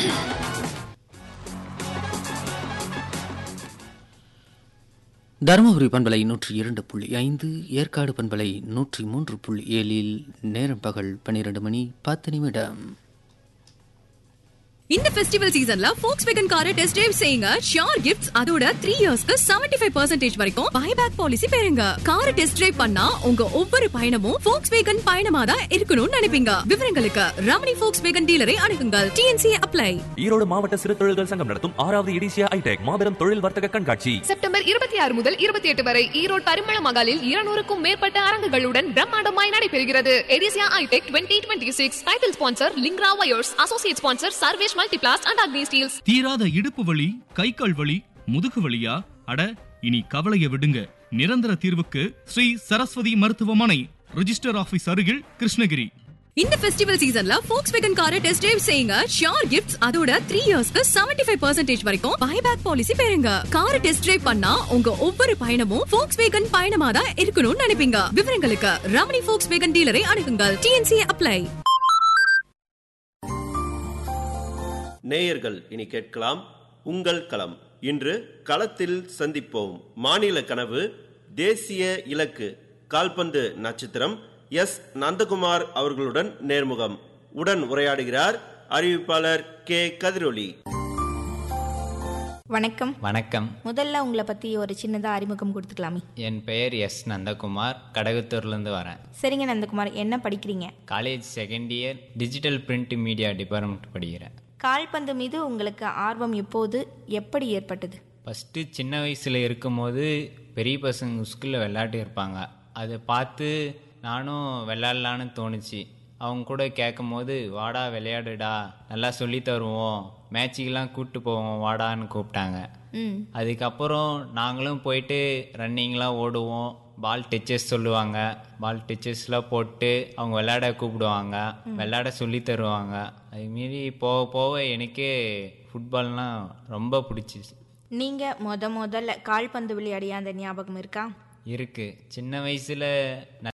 தருமபுரி பண்பலை நூற்றி இரண்டு புள்ளி ஐந்து ஏற்காடு பண்பலை நூற்றி மூன்று புள்ளி ஏழில் நேரம் பகல் பன்னிரண்டு மணி பத்து நிமிடம் இந்த ஃபெஸ்டிவல் சீசன்ல ஃபோக்ஸ் வேகன் காரை டெஸ்ட் டிரைவ் செய்யுங்க ஷியோர் கிஃப்ட்ஸ் அதோட த்ரீ இயர்ஸ்க்கு செவன்டி ஃபைவ் பர்சன்டேஜ் வரைக்கும் பைபேக் பாலிசி பெறுங்க காரை டெஸ்ட் டிரைவ் பண்ணா உங்க ஒவ்வொரு பயணமும் ஃபோக்ஸ் வேகன் பயணமா தான் இருக்கணும்னு நினைப்பீங்க விவரங்களுக்கு ரமணி ஃபோக்ஸ் வேகன் டீலரை அணுகுங்கள் டிஎன்சி அப்ளை ஈரோடு மாவட்ட சிறு தொழில்கள் சங்கம் நடத்தும் ஆறாவது இடிசியா ஐடெக் மாபெரும் தொழில் வர்த்தக கண்காட்சி செப்டம்பர் இருபத்தி ஆறு முதல் இருபத்தி எட்டு வரை ஈரோடு பரிமள மகாலில் இருநூறுக்கும் மேற்பட்ட அரங்குகளுடன் பிரம்மாண்டமாய் நடைபெறுகிறது எடிசியா Itech twenty twenty six title sponsor லிங்க்ரா wires associate sponsor Sarvesh multiplast and Agni steels தீராத இடுப்பு வலி கை கால் வலி முதுகு வலியா அட இனி கவலைய விடுங்க நிரந்தர தீர்வுக்கு ஸ்ரீ சரஸ்வதி மருத்துவமனை ரிஜிஸ்டர் ஆபீஸ் அருகில் கிருஷ்ணகிரி இந்த ஃபெஸ்டிவல் சீசன்ல ஃபோக்ஸ் வேகன் காரை டெஸ்ட் டிரைவ் செய்யுங்க ஷியோர் கிஃப்ட்ஸ் அதோட த்ரீ இயர்ஸ்க்கு செவன்டி ஃபைவ் பர்சன்டேஜ் வரைக்கும் பைபேக் பாலிசி பெறுங்க காரை டெஸ்ட் டிரைவ் பண்ணா உங்க ஒவ்வொரு பயணமும் ஃபோக்ஸ் வேகன் பயணமா தான் இருக்கணும்னு நினைப்பீங்க விவரங்களுக்கு ரமணி ஃபோக்ஸ் வேகன் டீலரை அணுகுங்கள் டிஎன்சி அப்ளை நேயர்கள் இனி கேட்கலாம் உங்கள் களம் இன்று களத்தில் சந்திப்போம் மாநில கனவு தேசிய இலக்கு கால்பந்து நட்சத்திரம் எஸ் நந்தகுமார் அவர்களுடன் நேர்முகம் உடன் உரையாடுகிறார் அறிவிப்பாளர் கே கதிரொலி வணக்கம் வணக்கம் முதல்ல உங்களை பத்தி ஒரு சின்னதா அறிமுகம் கொடுத்துக்கலாமே என் பெயர் எஸ் நந்தகுமார் கடகுத்தூர்லேருந்து வரேன் சரிங்க நந்தகுமார் என்ன படிக்கிறீங்க college second year digital print media department படிக்கிறேன் கால்பந்து மீது உங்களுக்கு ஆர்வம் எப்போது எப்படி ஏற்பட்டது ஃபஸ்ட்டு சின்ன வயசில் இருக்கும்போது பெரிய பசங்க ஸ்கூலில் விளையாட்டு இருப்பாங்க அதை பார்த்து நானும் விளையாடலான்னு தோணுச்சு அவங்க கூட கேட்கும் போது வாடா விளையாடுடா நல்லா சொல்லி தருவோம் மேட்சுக்கெல்லாம் கூப்பிட்டு போவோம் வாடான்னு கூப்பிட்டாங்க ம் அதுக்கப்புறம் நாங்களும் போயிட்டு ரன்னிங்லாம் ஓடுவோம் பால் டச்சஸ் சொல்லுவாங்க பால் டச்சஸ்லாம் போட்டு அவங்க விளையாட கூப்பிடுவாங்க விளையாட சொல்லி தருவாங்க அதுமாரி போக போக எனக்கே ஃபுட்பால்னால் ரொம்ப பிடிச்சிச்சு நீங்க முத முதல்ல கால்பந்து விளையாடிய அந்த ஞாபகம் இருக்கா இருக்குது சின்ன வயசில்